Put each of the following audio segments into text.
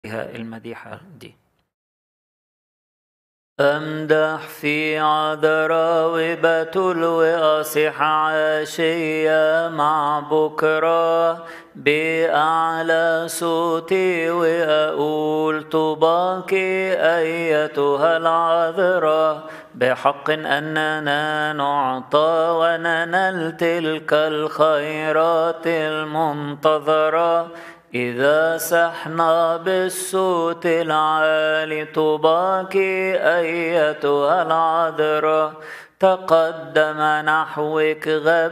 المديحة دي أمدح في عذراء وبتول وأصيح عشية مع بكرة بأعلى صوتي وأقول طوباك أيتها العذراء بحق أننا نعطى وننال تلك الخيرات المنتظرة إذا سحنا بالصوت العالي طوباك أيتها العذراء تقدم نحوك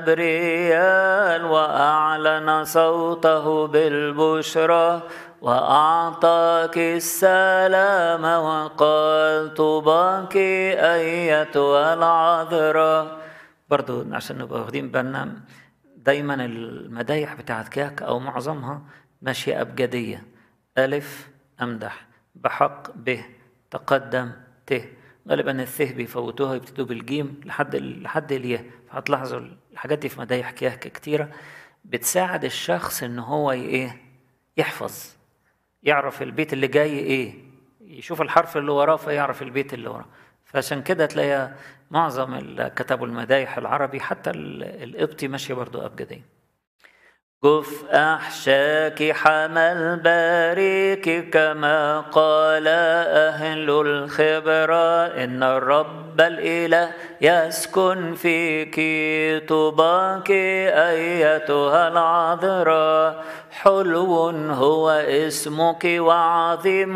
غبريال وأعلن صوته بالبشرى وأعطاك السلام وقال طوباك أيتها العذراء برضو عشان نبقى واخدين بالنا دايما المدايح بتاعت كاك أو معظمها ماشية أبجدية ألف أمدح بحق ب تقدم ت غالبا الث بيفوتوها يبتدوا بالجيم لحد لحد الياء فهتلاحظوا الحاجات دي في مدايح كياك كتيرة بتساعد الشخص ان هو ايه يحفظ يعرف البيت اللي جاي ايه يشوف الحرف اللي وراه فيعرف البيت اللي وراه فعشان كده تلاقي معظم اللي كتبوا المدايح العربي حتى القبطي ماشي برضو أبجدية كف أحشاك حمل باريك كما قال أهل الخبرة إن الرب الإله يسكن فيك طوباك أيتها العذراء حلو هو اسمك وعظيم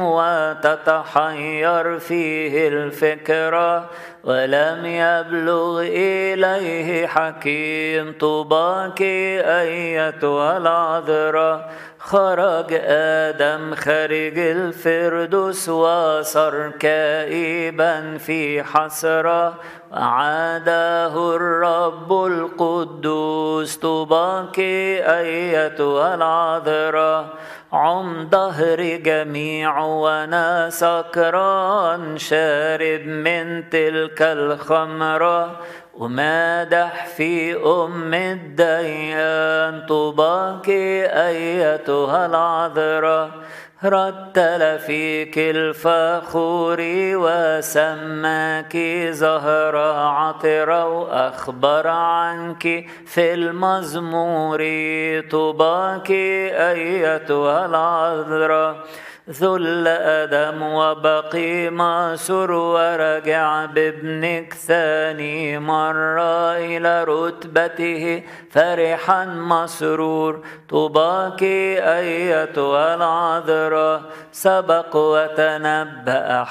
وتتحير فيه الفكرة ولم يبلغ إليه حكيم طوباك أيتها العذراء خرج آدم خارج الفردوس وصار كئيبا في حسرة وعاده الرب القدوس طوباك أيتها العذراء عم ظهر جميع وانا سكران شارب من تلك الخمرة ومادح في أم الديان طوباك أيتها العذراء رتل فيك الفخور وسماك زهرة عطرة وأخبر عنك في المزمور طوباك أيتها العذراء ذل أدم وبقي ماسر ورجع بابنك ثاني مرة إلى رتبته فرحا مسرور طوباك أيتها العذراء سبق وتنبأ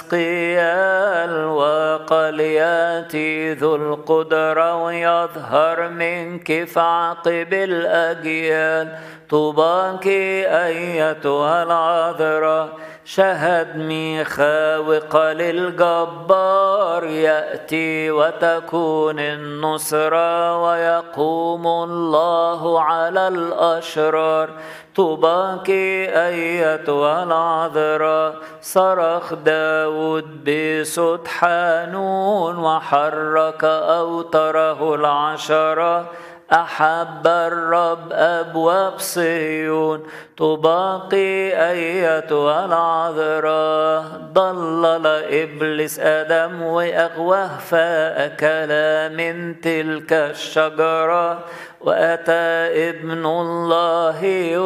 حسقيال وقال ياتي ذو القدرة ويظهر منك فعقب الأجيال طوباك أيتها العذراء شهد ميخا وقال الجبار يأتي وتكون النصرة ويقوم الله على الأشرار طوباك أيتها العذراء صرخ داود بصوت حانون وحرك أوتره العشرة أحب الرب أبواب صيون طباقي أيتها العذراء ضلل إبليس آدم وأغواه فأكل من تلك الشجرة وأتى ابن الله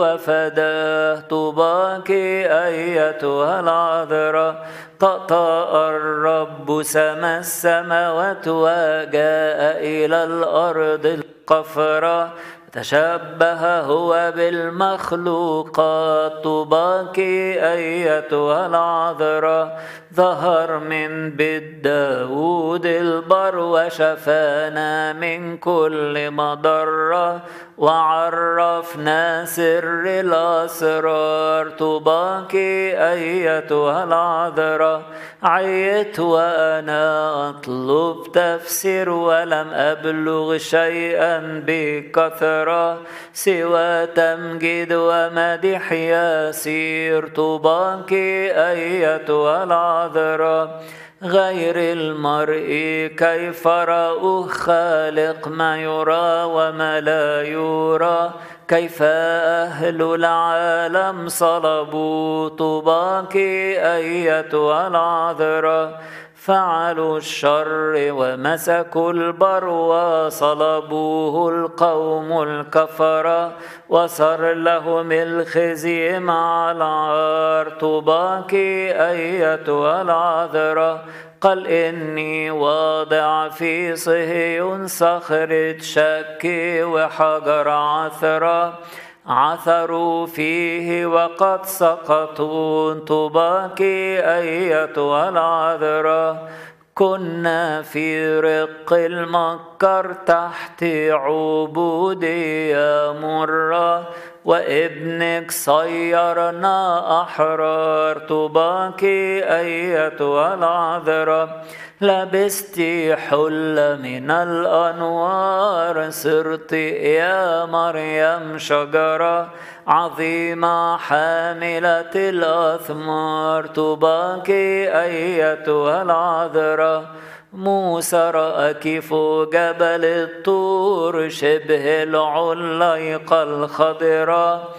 وفداه طوباك أيتها العذراء طأطأ الرب سما السماوات وجاء إلى الأرض القفرة تشبه هو بالمخلوقات طوباك أيتها العذراء ظهر من بيت داود البر وشفانا من كل مضرة وعرفنا سر الأسرار طوباك أيتها العذراء عيت وأنا أطلب تفسير ولم أبلغ شيئا بكثرة سوى تمجيد ومدح يسير طوباك أيتها العذراء غير المرء كيف رأوه خالق ما يرى وما لا يرى كيف أهل العالم صلبوا طوباك أيتها العذراء فعلوا الشر ومسكوا البر وصلبوه القوم الكفرة وصار لهم الخزي مع العار طوباك أيتها العذراء قال إني واضع في صهيون صخرة شك وحجر عثرة عثروا فيه وقد سقطوا طباك أيتها العذراء كنا في رق المكر تحت عبودية مرة وابنك صيرنا أحرار طباك أيتها العذراء لبست حل من الأنوار صرت يا مريم شجرة عظيمة حاملة الأثمار طباك أيتها العذراء موسى رأك فوق جبل الطور شبه العليقة الخضراء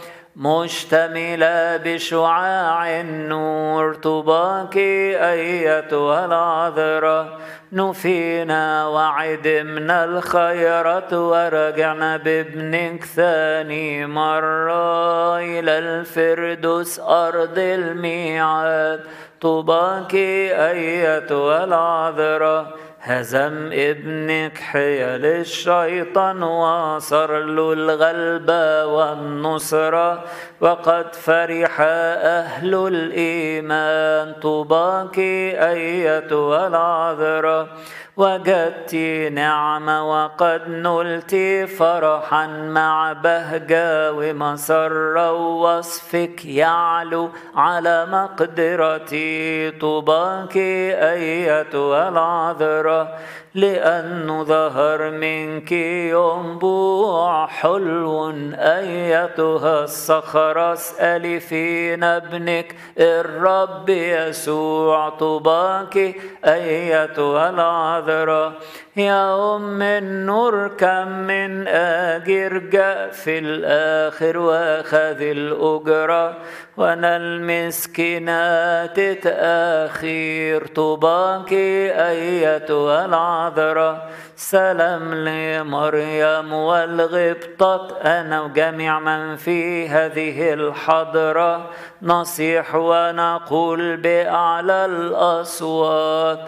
مشتملة بشعاع النور طباك أيتها العذراء نفينا وعدمنا الخيرات ورجعنا بابنك ثاني مرة إلى الفردوس أرض الميعاد طباك أيتها العذراء هزم ابنك حيل الشيطان وصر له الغلبة والنصرة وقد فرح أهل الإيمان طوباك أيتها العذراء وجدت نعمة وقد نلت فرحا مع بهجة ومسرة ووصفك يعلو على مقدرتي طوباك أيتها العذراء لأنه ظهر منك ينبوع حلو أيتها الصخرة اسألي فينا ابنك الرب يسوع طوباك أيتها العذراء يا أم النور كم من آجر جاء في الآخر وأخذ الأجرة وأنا المسكينات تأخير طوباك أيتها العذراء سلام لمريم والغبطة أنا وجميع من في هذه الحضرة نصيح ونقول بأعلى الأصوات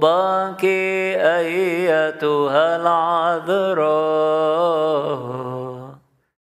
طوباك أيتها العذراء